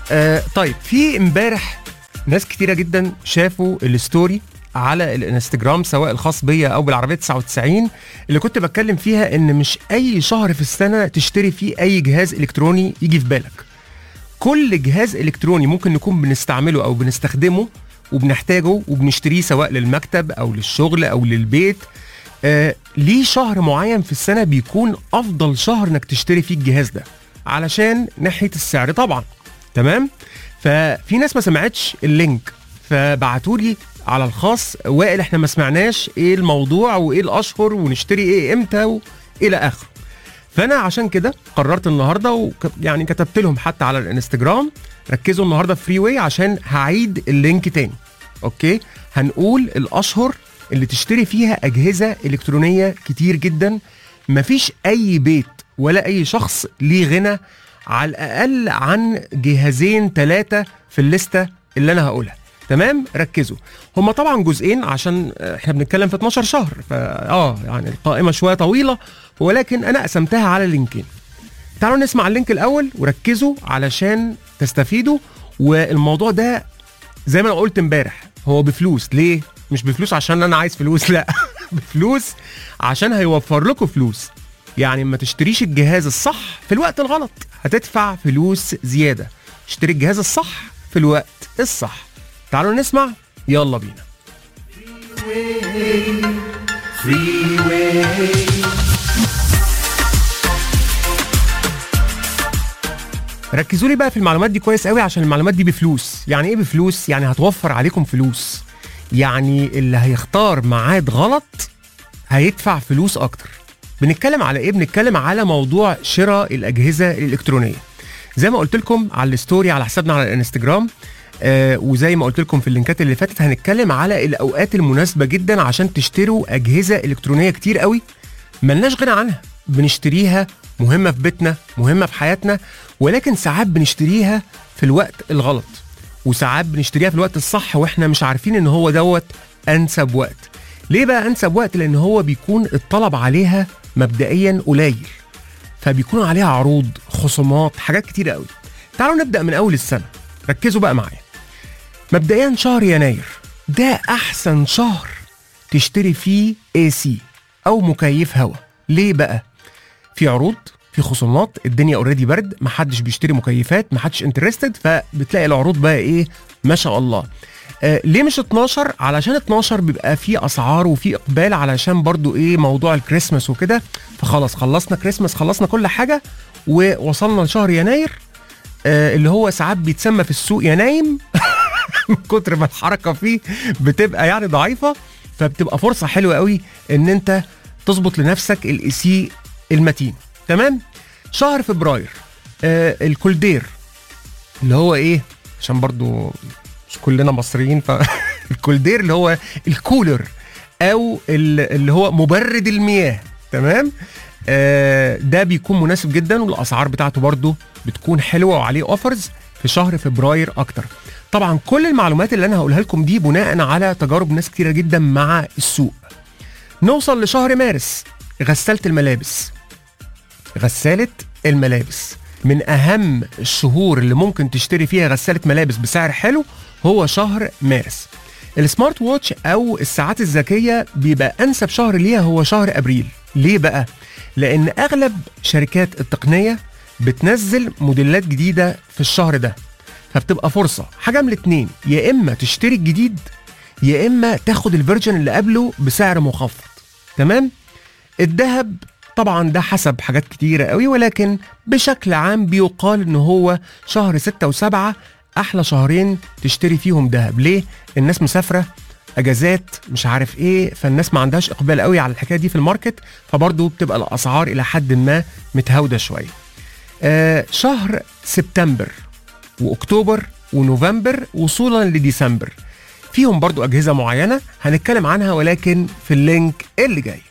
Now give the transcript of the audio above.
آه طيب في امبارح ناس كتيره جدا شافوا الستوري على الانستجرام سواء الخاص بيا او بالعربيه 99 اللي كنت بتكلم فيها ان مش اي شهر في السنه تشتري فيه اي جهاز الكتروني يجي في بالك كل جهاز الكتروني ممكن نكون بنستعمله او بنستخدمه وبنحتاجه وبنشتريه سواء للمكتب او للشغل او للبيت آه ليه شهر معين في السنه بيكون افضل شهر انك تشتري فيه الجهاز ده علشان ناحيه السعر طبعا تمام ففي ناس ما سمعتش اللينك فبعتوا لي على الخاص وائل احنا ما سمعناش ايه الموضوع وايه الاشهر ونشتري ايه امتى والى اخره فانا عشان كده قررت النهارده وك... يعني كتبت لهم حتى على الانستجرام ركزوا النهارده في فري واي عشان هعيد اللينك تاني اوكي هنقول الاشهر اللي تشتري فيها اجهزه الكترونيه كتير جدا مفيش اي بيت ولا اي شخص ليه غنى على الاقل عن جهازين ثلاثه في الليسته اللي انا هقولها تمام ركزوا هما طبعا جزئين عشان احنا بنتكلم في 12 شهر فا اه يعني القائمه شويه طويله ولكن انا قسمتها على لينكين تعالوا نسمع اللينك الاول وركزوا علشان تستفيدوا والموضوع ده زي ما انا قلت امبارح هو بفلوس ليه مش بفلوس عشان انا عايز فلوس لا بفلوس عشان هيوفر لكم فلوس يعني ما تشتريش الجهاز الصح في الوقت الغلط هتدفع فلوس زياده اشتري الجهاز الصح في الوقت الصح تعالوا نسمع يلا بينا ركزوا لي بقى في المعلومات دي كويس قوي عشان المعلومات دي بفلوس يعني ايه بفلوس يعني هتوفر عليكم فلوس يعني اللي هيختار ميعاد غلط هيدفع فلوس اكتر بنتكلم على ايه بنتكلم على موضوع شراء الاجهزه الالكترونيه زي ما قلت لكم على الستوري على حسابنا على الانستجرام آه وزي ما قلت لكم في اللينكات اللي فاتت هنتكلم على الاوقات المناسبه جدا عشان تشتروا اجهزه الكترونيه كتير قوي ملناش غنى عنها بنشتريها مهمه في بيتنا مهمه في حياتنا ولكن ساعات بنشتريها في الوقت الغلط وساعات بنشتريها في الوقت الصح واحنا مش عارفين ان هو دوت انسب وقت ليه بقى انسب وقت لان هو بيكون الطلب عليها مبدئيا قليل فبيكون عليها عروض خصومات حاجات كتيره قوي تعالوا نبدا من اول السنه ركزوا بقى معايا مبدئيا شهر يناير ده احسن شهر تشتري فيه اي سي او مكيف هواء ليه بقى في عروض في خصومات الدنيا اوريدي برد محدش بيشتري مكيفات محدش انترستد فبتلاقي العروض بقى ايه ما شاء الله آه ليه مش 12 علشان 12 بيبقى فيه اسعار وفي اقبال علشان برضو ايه موضوع الكريسماس وكده فخلاص خلصنا كريسماس خلصنا كل حاجه ووصلنا لشهر يناير آه اللي هو ساعات بيتسمى في السوق يا نايم من كتر ما الحركه فيه بتبقى يعني ضعيفه فبتبقى فرصه حلوه قوي ان انت تظبط لنفسك الاي سي المتين تمام شهر فبراير آه الكولدير اللي هو ايه عشان برضو مش كلنا مصريين فالكولدير اللي هو الكولر او اللي هو مبرد المياه تمام آه ده بيكون مناسب جدا والاسعار بتاعته برضو بتكون حلوه وعليه اوفرز في شهر فبراير اكتر طبعا كل المعلومات اللي انا هقولها لكم دي بناء على تجارب ناس كتيره جدا مع السوق نوصل لشهر مارس غسالة الملابس غسالة الملابس من أهم الشهور اللي ممكن تشتري فيها غسالة ملابس بسعر حلو هو شهر مارس السمارت ووتش أو الساعات الذكية بيبقى أنسب شهر ليها هو شهر أبريل ليه بقى؟ لأن أغلب شركات التقنية بتنزل موديلات جديدة في الشهر ده فبتبقى فرصة حاجة من الاتنين يا إما تشتري الجديد يا إما تاخد الفيرجن اللي قبله بسعر مخفض تمام؟ الذهب طبعا ده حسب حاجات كتيرة قوي ولكن بشكل عام بيقال ان هو شهر ستة وسبعة احلى شهرين تشتري فيهم ذهب ليه الناس مسافرة اجازات مش عارف ايه فالناس ما عندهاش اقبال قوي على الحكايه دي في الماركت فبرضه بتبقى الاسعار الى حد ما متهاوده شويه آه شهر سبتمبر واكتوبر ونوفمبر وصولا لديسمبر فيهم برضو اجهزه معينه هنتكلم عنها ولكن في اللينك اللي جاي